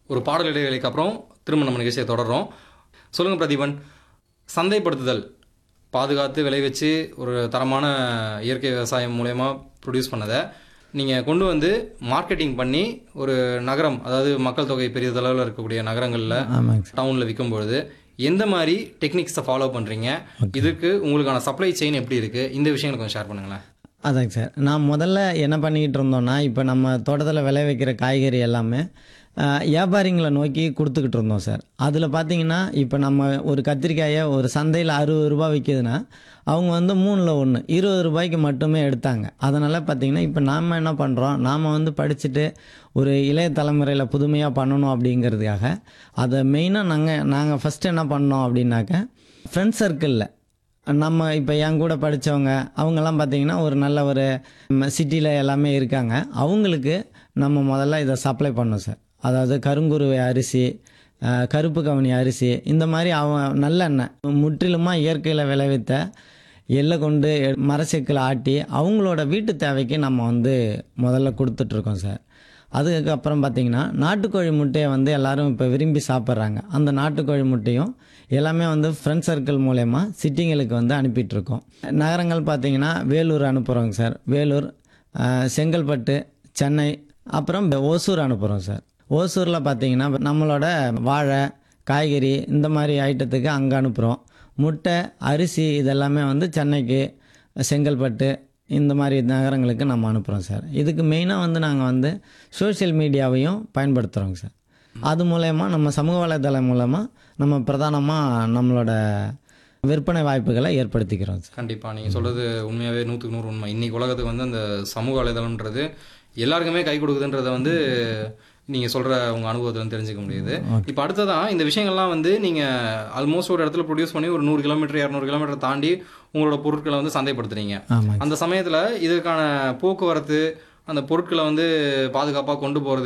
ஒரு பாடல் இடைவேளைக்கு அப்புறம் திரும்ப நம்ம நிகழ்ச்சியை தொடர்றோம் சொல்லுங்கள் பிரதீபன் சந்தைப்படுத்துதல் பாதுகாத்து விளைவிச்சு ஒரு தரமான இயற்கை விவசாயம் மூலயமா ப்ரொடியூஸ் பண்ணதை நீங்கள் கொண்டு வந்து மார்க்கெட்டிங் பண்ணி ஒரு நகரம் அதாவது மக்கள் தொகை பெரிய அளவில் இருக்கக்கூடிய நகரங்களில் ஆமாங்க சார் டவுனில் விற்கும் பொழுது எந்த மாதிரி டெக்னிக்ஸை ஃபாலோ பண்ணுறீங்க இதுக்கு உங்களுக்கான சப்ளை செயின் எப்படி இருக்குது இந்த விஷயங்களை கொஞ்சம் ஷேர் பண்ணுங்களேன் அதாங்க சார் நான் முதல்ல என்ன பண்ணிக்கிட்டு இருந்தோம்னா இப்போ நம்ம தோட்டத்தில் விளைவிக்கிற காய்கறி எல்லாமே ஆஹ், வியாபாரிங்களை நோக்கி கொடுத்துக்கிட்டு இருந்தோம் சார் அதில் பார்த்தீங்கன்னா இப்போ நம்ம ஒரு கத்திரிக்காயை ஒரு சந்தையில் அறுபது ரூபாய் விற்கிதுன்னா அவங்க வந்து மூணில் ஒன்று இருபது ரூபாய்க்கு மட்டுமே எடுத்தாங்க அதனால் பார்த்தீங்கன்னா இப்போ நாம் என்ன பண்ணுறோம் நாம் வந்து படிச்சுட்டு ஒரு இளைய தலைமுறையில் புதுமையாக பண்ணணும் அப்படிங்கிறதுக்காக அதை மெயினாக நாங்கள் நாங்கள் ஃபஸ்ட்டு என்ன பண்ணோம் அப்படின்னாக்க ஃப்ரெண்ட் சர்க்கிளில் நம்ம இப்போ என் கூட படித்தவங்க அவங்கெல்லாம் பார்த்தீங்கன்னா ஒரு நல்ல ஒரு சிட்டியில் எல்லாமே இருக்காங்க அவங்களுக்கு நம்ம முதல்ல இதை சப்ளை பண்ணோம் சார் அதாவது கருங்குருவை அரிசி அஹ், கருப்பு கவனி அரிசி இந்த மாதிரி அவன் நல்லெண்ணெய் முற்றிலுமாக இயற்கையில் விளைவித்த எள்ளை கொண்டு எ- மரச்செக்கில் ஆட்டி அவங்களோட வீட்டு தேவைக்கு நம்ம வந்து முதல்ல கொடுத்துட்ருக்கோம் சார் அதுக்கப்புறம் பார்த்தீங்கன்னா நாட்டுக்கோழி முட்டையை வந்து எல்லாரும் இப்போ விரும்பி சாப்பிட்றாங்க அந்த நாட்டுக்கோழி முட்டையும் எல்லாமே வந்து ஃப்ரெண்ட் சர்க்கிள் மூலயமா சிட்டிங்களுக்கு வந்து அனுப்பிட்டுருக்கோம் நகரங்கள் பார்த்தீங்கன்னா வேலூர் அனுப்புகிறோங்க சார் வேலூர் அஹ், செங்கல்பட்டு சென்னை அப்புறம் பெ- ஓசூர் அனுப்புகிறோம் சார் ஓசூரில் பார்த்தீங்கன்னா நம்மளோட வாழை காய்கறி இந்த மாதிரி ஐட்டத்துக்கு அங்கே அனுப்புகிறோம் முட்டை அரிசி இதெல்லாமே வந்து சென்னைக்கு செங்கல்பட்டு இந்த மாதிரி நகரங்களுக்கு நம்ம அனுப்புகிறோம் சார் இதுக்கு மெயினாக வந்து நாங்கள் வந்து சோஷியல் மீடியாவையும் பயன்படுத்துகிறோங்க சார் அது மூலயமா நம்ம சமூக வலைதளம் மூலமாக நம்ம பிரதானமாக நம்மளோட விற்பனை வாய்ப்புகளை ஏற்படுத்திக்கிறோம் சார் கண்டிப்பாக நீங்கள் சொல்கிறது உண்மையாகவே நூற்றுக்கு நூறு உண்மை இன்னைக்கு உலகத்துக்கு வந்து அந்த சமூக வலைதளம்ன்றது எல்லாருக்குமே கை கொடுக்குதுன்றதை வந்து நீங்கள் சொல்கிற உங்கள் அனுபவத்துல இருந்து தெரிஞ்சுக்க முடியுது இப்போ அடுத்ததான் இந்த விஷயங்கள்லாம் வந்து நீங்கள் ஆல்மோஸ்ட் ஒரு இடத்துல ப்ரொடியூஸ் பண்ணி ஒரு நூறு கிலோமீட்டர் இரநூறு கிலோமீட்டர் தாண்டி உங்களோட பொருட்களை வந்து சந்தைப்படுத்துறீங்க ஆமாங்க அந்த சமயத்தில் இதற்கான போக்குவரத்து அந்த பொருட்களை வந்து பாதுகாப்பாக கொண்டு போகிறது